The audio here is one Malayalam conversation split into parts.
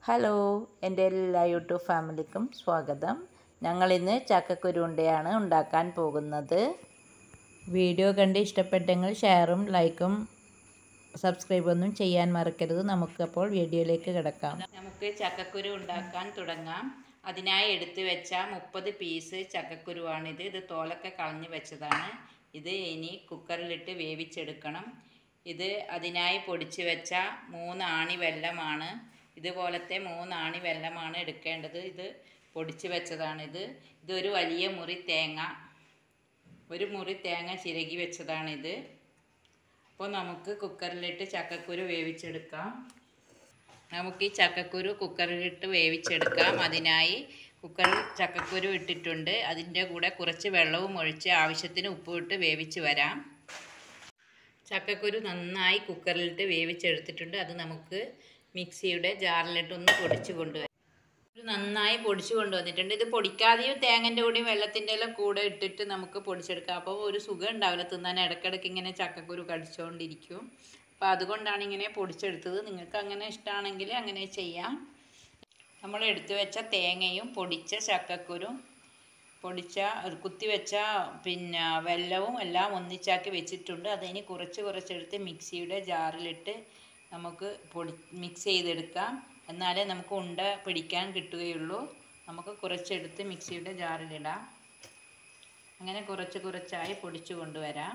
ഹലോ എൻ്റെ എല്ലാ യൂട്യൂബ് ഫാമിലിക്കും സ്വാഗതം ഞങ്ങളിന്ന് ചക്കക്കുരു ഉണ്ടയാണ് ഉണ്ടാക്കാൻ പോകുന്നത് വീഡിയോ കണ്ട് ഇഷ്ടപ്പെട്ടെങ്കിൽ ഷെയറും ലൈക്കും സബ്സ്ക്രൈബൊന്നും ചെയ്യാൻ മറക്കരുത് നമുക്കപ്പോൾ വീഡിയോയിലേക്ക് കിടക്കാം നമുക്ക് ചക്കക്കുരു ഉണ്ടാക്കാൻ തുടങ്ങാം അതിനായി എടുത്തു വെച്ച മുപ്പത് പീസ് ചക്കക്കുരുവാണിത് ഇത് തോലൊക്കെ കളഞ്ഞു വെച്ചതാണ് ഇത് ഇനി കുക്കറിലിട്ട് വേവിച്ചെടുക്കണം ഇത് അതിനായി പൊടിച്ചു വെച്ച മൂന്ന് ആണി വെല്ലമാണ് ഇതുപോലത്തെ മൂന്ന് ആണി വെല്ലമാണ് എടുക്കേണ്ടത് ഇത് പൊടിച്ചു വെച്ചതാണിത് ഇതൊരു വലിയ മുറി തേങ്ങ ഒരു മുറി തേങ്ങ ചിരകി വെച്ചതാണിത് അപ്പോൾ നമുക്ക് കുക്കറിലിട്ട് ചക്കക്കുരു വേവിച്ചെടുക്കാം നമുക്ക് ഈ ചക്കക്കുരു കുക്കറിലിട്ട് വേവിച്ചെടുക്കാം അതിനായി കുക്കറിൽ ചക്കക്കുരു ഇട്ടിട്ടുണ്ട് അതിൻ്റെ കൂടെ കുറച്ച് വെള്ളവും ഒഴിച്ച് ആവശ്യത്തിന് ഉപ്പും ഇട്ട് വേവിച്ച് വരാം ചക്കക്കുരു നന്നായി കുക്കറിലിട്ട് വേവിച്ചെടുത്തിട്ടുണ്ട് അത് നമുക്ക് മിക്സിയുടെ ജാറിലിട്ടൊന്ന് പൊടിച്ച് കൊണ്ടുവരാം ഇത് നന്നായി പൊടിച്ച് കൊണ്ടുവന്നിട്ടുണ്ട് ഇത് പൊടിക്കാതെയും തേങ്ങൻ്റെ കൂടെയും വെള്ളത്തിൻ്റെ എല്ലാം കൂടെ ഇട്ടിട്ട് നമുക്ക് പൊടിച്ചെടുക്കാം അപ്പോൾ ഒരു സുഖം ഉണ്ടാവില്ല തിന്നാൻ ഇടയ്ക്കിടയ്ക്ക് ഇങ്ങനെ ചക്കക്കുരു കടിച്ചുകൊണ്ടിരിക്കും അപ്പോൾ അതുകൊണ്ടാണ് ഇങ്ങനെ പൊടിച്ചെടുത്തത് നിങ്ങൾക്ക് അങ്ങനെ ഇഷ്ടമാണെങ്കിൽ അങ്ങനെ ചെയ്യാം നമ്മൾ എടുത്തു വെച്ച തേങ്ങയും പൊടിച്ച ചക്കക്കുരും പൊടിച്ച കുത്തിവെച്ച പിന്നെ വെല്ലവും എല്ലാം ഒന്നിച്ചാക്കി വെച്ചിട്ടുണ്ട് അതിന് കുറച്ച് കുറച്ചെടുത്ത് മിക്സിയുടെ ജാറിലിട്ട് നമുക്ക് പൊടി മിക്സ് ചെയ്തെടുക്കാം എന്നാലേ നമുക്ക് ഉണ്ട പിടിക്കാൻ കിട്ടുകയുള്ളൂ നമുക്ക് കുറച്ചെടുത്ത് മിക്സിയുടെ ജാറിലിടാം അങ്ങനെ കുറച്ച് കുറച്ചായി പൊടിച്ചു കൊണ്ടുവരാം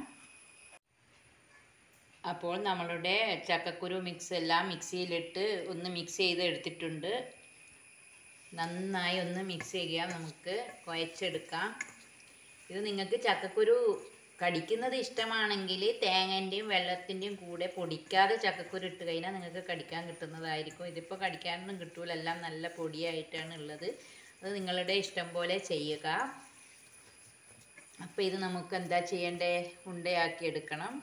അപ്പോൾ നമ്മളുടെ ചക്കക്കുരു മിക്സ് എല്ലാം മിക്സിയിലിട്ട് ഒന്ന് മിക്സ് ചെയ്ത് എടുത്തിട്ടുണ്ട് നന്നായി ഒന്ന് മിക്സ് ചെയ്യാം നമുക്ക് കുഴച്ചെടുക്കാം ഇത് നിങ്ങൾക്ക് ചക്കക്കുരു കടിക്കുന്നത് ഇഷ്ടമാണെങ്കിൽ തേങ്ങൻ്റെയും വെള്ളത്തിൻ്റെയും കൂടെ പൊടിക്കാതെ ചക്കക്കുരു ഇട്ട് കഴിഞ്ഞാൽ നിങ്ങൾക്ക് കടിക്കാൻ കിട്ടുന്നതായിരിക്കും ഇതിപ്പോൾ കടിക്കാനൊന്നും കിട്ടൂല എല്ലാം നല്ല പൊടിയായിട്ടാണ് ഉള്ളത് അത് നിങ്ങളുടെ ഇഷ്ടം പോലെ ചെയ്യുക അപ്പോൾ ഇത് നമുക്ക് എന്താ ചെയ്യേണ്ടേ ഉണ്ടയാക്കി എടുക്കണം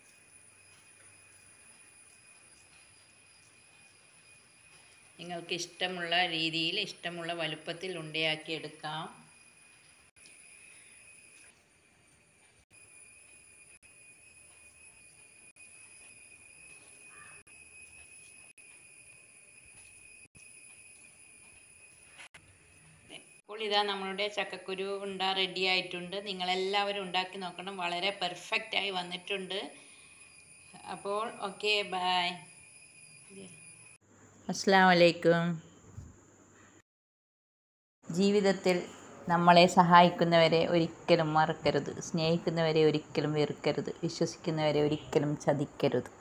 നിങ്ങൾക്ക് ഇഷ്ടമുള്ള രീതിയിൽ ഇഷ്ടമുള്ള വലുപ്പത്തിൽ ഉണ്ടയാക്കി എടുക്കാം അപ്പോൾ ഇതാ നമ്മളുടെ ചക്കക്കുരു ഉണ്ട റെഡി ആയിട്ടുണ്ട് നിങ്ങളെല്ലാവരും ഉണ്ടാക്കി നോക്കണം വളരെ പെർഫെക്റ്റായി വന്നിട്ടുണ്ട് അപ്പോൾ ഓക്കെ ബായ് അസ്സാം വലൈക്കും ജീവിതത്തിൽ നമ്മളെ സഹായിക്കുന്നവരെ ഒരിക്കലും മറക്കരുത് സ്നേഹിക്കുന്നവരെ ഒരിക്കലും വെറുക്കരുത് വിശ്വസിക്കുന്നവരെ ഒരിക്കലും ചതിക്കരുത്